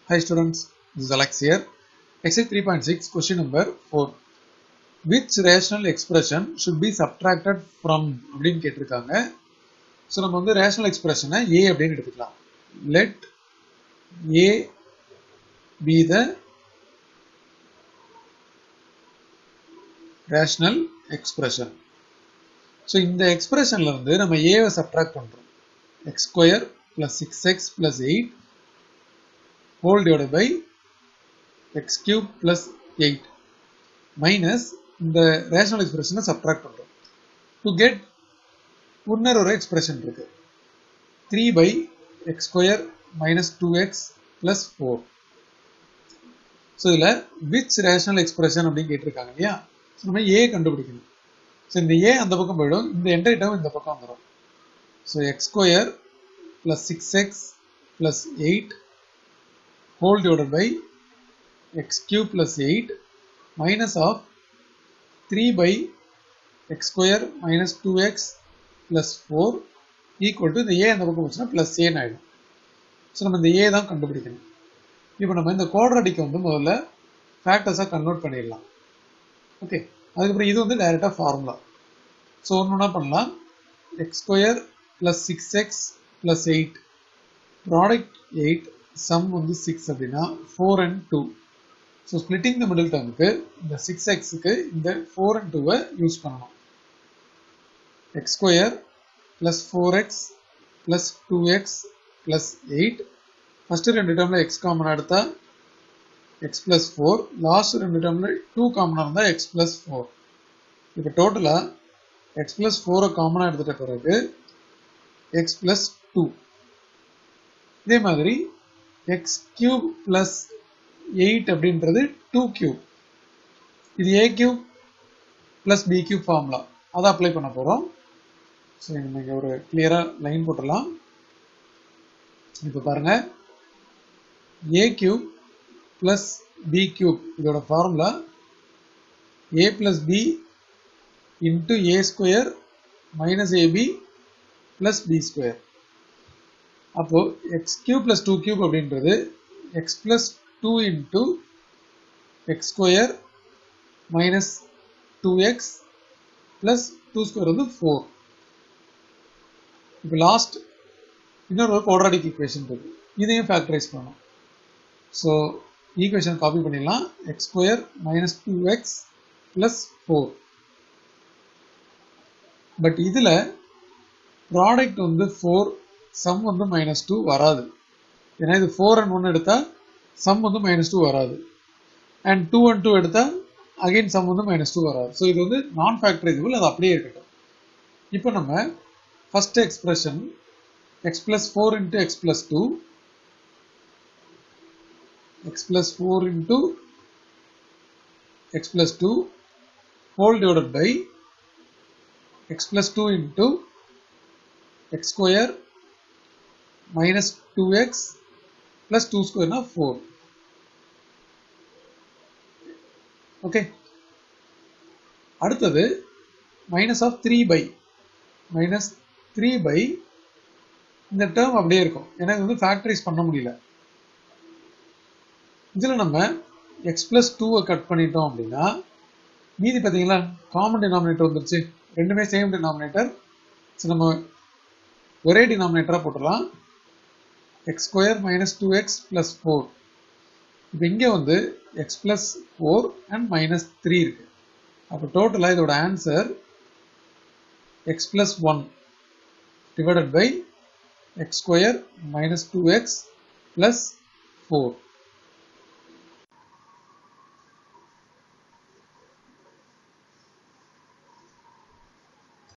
Hi students, this is Alex here. Exercise 3.6, question number 4. Which rational expression should be subtracted from அப்படின்னு கேட்டிருக்காங்க so நம்ம வந்து rational எக்ஸ்பிரஷனை A அப்படின்னு எடுத்துக்கலாம் let A be the rational expression so இந்த எக்ஸ்பிரஷன்ல வந்து நம்ம ஏவை சப்ட்ராக்ட் பண்றோம் x square plus six x plus eight whole divided by x cube plus 8 minus இந்த ரேஷனல் எக்ஸ்பிரஷனை சப்ட்ராக்ட் பண்றோம் டு கெட் இன்னொரு ஒரு எக்ஸ்பிரஷன் இருக்கு three by x square minus two x plus four so இதில் விச் ரேஷனல் எக்ஸ்பிரஷன் அப்படின்னு கேட்டிருக்காங்க இல்லையா ஸோ நம்ம ஏ கண்டுபிடிக்கணும் ஸோ இந்த ஏ அந்த பக்கம் போயிடும் இந்த என்ட்ரி டேர்ம் இந்த பக்கம் வந்துடும் so x square plus six x plus eight whole divided by x cube plus 8 minus of 3 by x square minus 2x plus 4 equal to இந்த a அந்த பக்கம் வச்சுனா plus a ஆயிடும் ஸோ நம்ம இந்த a தான் கண்டுபிடிக்கணும் இப்போ நம்ம இந்த குவாட்ராட்டிக்கை வந்து முதல்ல ஃபேக்டர்ஸாக கன்வெர்ட் பண்ணிடலாம் ஓகே அதுக்கப்புறம் இது வந்து டைரெக்டாக ஃபார்முலா ஸோ ஒன்று ஒன்றா பண்ணலாம் x square plus six x plus eight product eight sum வந்து சிக்ஸ் அப்படின்னா four and two so splitting the middle டேர்முக்கு இந்த சிக்ஸ் எக்ஸுக்கு இந்த ஃபோர் அண்ட் டூவை யூஸ் பண்ணணும் x square plus four x plus two x plus eight first ரெண்டு டேர்மில் எக்ஸ் காமனாக எடுத்தால் எக்ஸ் ப்ளஸ் ஃபோர் லாஸ்ட் ரெண்டு டேர்மில் டூ காமனாக இருந்தால் எக்ஸ் ப்ளஸ் ஃபோர் இப்போ டோட்டலாக எக்ஸ் ப்ளஸ் ஃபோரை காமனாக எடுத்துட்ட பிறகு எக்ஸ் ப்ளஸ் டூ இதே மாதிரி எக்ஸ் கியூப் பிளஸ் எயிட் அப்படின்றது டூ கியூப் இது a cube plus b cube formula அதை அப்ளை பண்ண போகிறோம் ஸோ நம்ம இங்கே ஒரு கிளியராக லைன் போட்டுடலாம் இப்போ பாருங்க a cube plus b cube இதோட formula a plus b into a square minus ab plus b square அப்போ x cube plus two cube அப்படின்றது x plus two into x square minus two x plus two square வந்து four இப்போ last இன்னொரு ஒரு quadratic equation இருக்கு இதையும் factorise பண்ணணும் so equation copy பண்ணிடலாம் x square minus two x plus four but இதில் ப்ராடக்ட் வந்து ஃபோர் சம் வந்து மைனஸ் டூ வராது ஏன்னா இது ஃபோர் அண்ட் ஒன் எடுத்தால் சம் வந்து மைனஸ் டூ வராது அண்ட் டூ அண்ட் டூ எடுத்தால் அகைன் சம் வந்து மைனஸ் டூ வராது ஸோ இது வந்து நான் ஃபேக்டரைசபிள் அது அப்படியே இருக்கட்டும் இப்போ நம்ம first expression x plus four into x plus two x plus four into x plus two whole divided by x plus two into x square minus 2x plus 2 square na 4 okay அடுத்தது minus of 3 by minus 3 by இந்த term அப்படியே இருக்கும் ஏன்னா இது வந்து factorise பண்ண முடியல இதில் நம்ம x plus 2 கட் பண்ணிட்டோம் அப்படின்னா மீதி பார்த்தீங்களா காமன் டினாமினேட்டர் வந்துருச்சு ரெண்டுமே சேம் டினாமினேட்டர் நம்ம ஒரே டினாமினேட்டராக போட்டுடலாம் x square minus two x plus four இப்போ இங்கே வந்து x plus four and minus three இருக்கு அப்போ டோட்டலாக இதோட answer x plus one divided by x square minus two x plus four